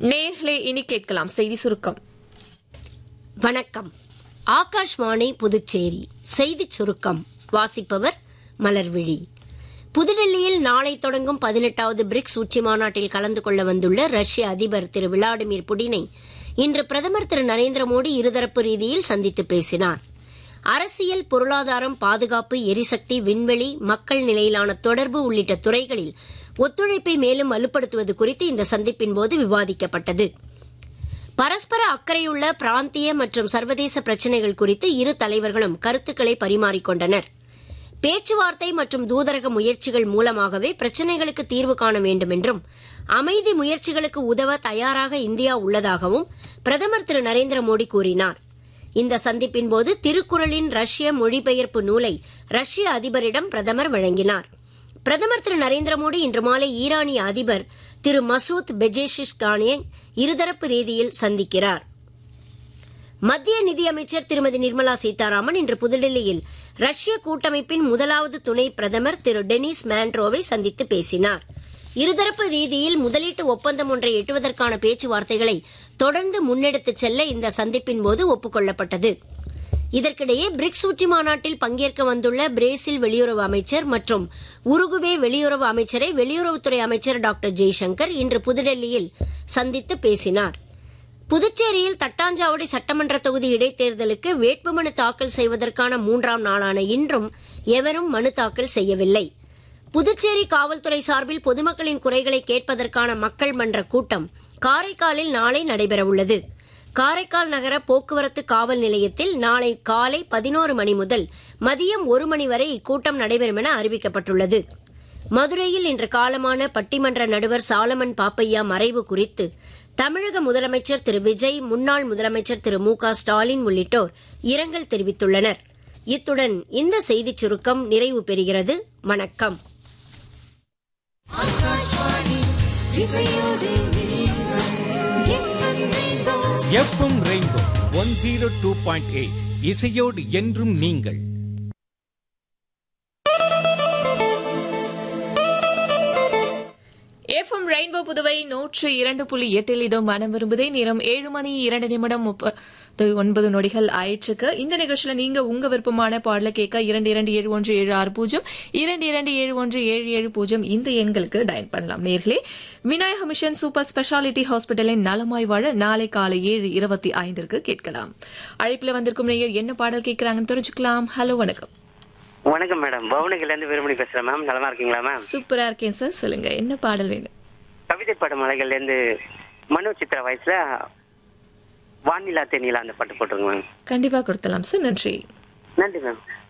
நேர்களே இனி கேட்கலாம் செய்தி சுருக்கம் வணக்கம் ஆகாஷ்வாணி புதுச்சேரி செய்திச் சுருக்கம் வாசிப்பவர் மலர்விழி புதுடெல்லியில் நாளை தொடங்கும் பதினெட்டாவது பிரிக்ஸ் உச்சி மாநாட்டில் கலந்து கொள்ள வந்துள்ள ரஷ்ய அதிபர் திரு விளாடிமிர் புடினை இன்று பிரதமர் திரு நரேந்திர மோடி இருதரப்பு ரீதியில் சந்தித்து பேசினார் அரசியல் பொருளாதாரம் பாதுகாப்பு எரிசக்தி விண்வெளி மக்கள் நிலையிலான தொடர்பு உள்ளிட்ட துறைகளில் ஒத்துழைப்பை மேலும் வலுப்படுத்துவது குறித்து இந்த சந்திப்பின் போது விவாதிக்கப்பட்டது பரஸ்பர அக்கறையுள்ள பிராந்திய மற்றும் சர்வதேச பிரச்சினைகள் குறித்து இரு தலைவர்களும் கருத்துக்களை பரிமாறிக்கொண்டனர் பேச்சுவார்த்தை மற்றும் தூதரக முயற்சிகள் மூலமாகவே பிரச்சினைகளுக்கு தீர்வு காண வேண்டும் என்றும் அமைதி முயற்சிகளுக்கு உதவ தயாராக இந்தியா உள்ளதாகவும் பிரதமர் திரு நரேந்திர மோடி கூறினார் இந்த சந்திப்பின் போது திருக்குறளின் ரஷ்ய மொழிபெயர்ப்பு நூலை ரஷ்ய அதிபரிடம் பிரதமர் வழங்கினார் பிரதமர் திரு நரேந்திர மோடி இன்று மாலை ஈரானிய அதிபர் திரு மசூத் பெஜேஷிஷ்கானியை இருதரப்பு ரீதியில் சந்திக்கிறார் மத்திய நிதியமைச்சர் திருமதி நிர்மலா சீதாராமன் இன்று புதுடெல்லியில் ரஷ்ய கூட்டமைப்பின் முதலாவது துணை பிரதமர் திரு டெனிஸ் மேண்ட்ரோவை சந்தித்து பேசினார் இருதரப்பு ரீதியில் முதலீட்டு ஒப்பந்தம் ஒன்றை எட்டுவதற்கான பேச்சுவார்த்தைகளை தொடர்ந்து முன்னெடுத்துச் செல்ல இந்த சந்திப்பின் போது ஒப்புக் இதற்கிடையே பிரிக்ஸ் உச்சி மாநாட்டில் பங்கேற்க வந்துள்ள பிரேசில் வெளியுறவு அமைச்சர் மற்றும் உருகுவே வெளியுறவு அமைச்சரை வெளியுறவுத்துறை அமைச்சர் டாக்டர் ஜெய்சங்கர் இன்று புதுடெல்லியில் சந்தித்து பேசினார் புதுச்சேரியில் தட்டாஞ்சாவடி சட்டமன்ற தொகுதி இடைத்தேர்தலுக்கு வேட்புமனு தாக்கல் செய்வதற்கான மூன்றாம் நாளான இன்றும் எவரும் மனு தாக்கல் செய்யவில்லை புதுச்சேரி காவல்துறை சார்பில் பொதுமக்களின் குறைகளை கேட்பதற்கான மக்கள் மன்ற கூட்டம் காரைக்காலில் நாளை நடைபெறவுள்ளது காரைக்கால் நகர போக்குவரத்து காவல் நிலையத்தில் நாளை காலை பதினோரு மணி முதல் மதியம் ஒரு மணி வரை இக்கூட்டம் நடைபெறும் என அறிவிக்கப்பட்டுள்ளது மதுரையில் இன்று காலமான பட்டிமன்ற நடுவர் சாலமன் பாப்பையா மறைவு குறித்து தமிழக முதலமைச்சர் திரு விஜய் முன்னாள் முதலமைச்சர் திரு மு க ஸ்டாலின் உள்ளிட்டோர் இரங்கல் தெரிவித்துள்ளனர் இத்துடன் இந்த செய்திச் சுருக்கம் நிறைவு பெறுகிறது வணக்கம் FM rainbow one zero two point eight இசையோடு என்றும் நீங்கள் எஃப்எம் ரெயின்போ புதுவை நூற்று இரண்டு புள்ளி எட்டில் இதோ மனம் விரும்புதே நேரம் ஏழு மணி இரண்டு நிமிடம் முப்பது ஒன்பது நொடிகள் ஆயிற்றுக்கு இந்த நிகழ்ச்சியில நீங்க உங்க விருப்பமான பாடல கேட்க இரண்டு இரண்டு ஏழு ஒன்று ஏழு ஆறு பூஜ்ஜியம் இரண்டு இரண்டு ஏழு ஒன்று ஏழு ஏழு பூஜ்ஜியம் இந்த எண்களுக்கு டயல் பண்ணலாம் நேர்களே விநாயக மிஷன் சூப்பர் ஸ்பெஷாலிட்டி ஹாஸ்பிட்டலின் நலமாய் வாழ நாளை காலை ஏழு இருபத்தி ஐந்திற்கு கேட்கலாம் அழைப்புல வந்திருக்கும் நேயர் என்ன பாடல் கேட்கறாங்கன்னு தெரிஞ்சுக்கலாம் ஹலோ வணக்கம் வணக்கம் மேடம் பவனகில இருந்து வீரமணி பேசுறேன் மேம் நலமா இருக்கீங்களா மேம் சூப்பரா இருக்கேன் சார் சொல்லுங்க என்ன பாடல் வேணும் கவிதை பாட மலைகள்ல இருந்து மனோ சித்ரா வயசுல வானிலா தென்னிலா அந்த பாட்டு போட்டுருங்க மேம் கண்டிப்பா கொடுத்தலாம் சார் நன்றி நன்றி மேம்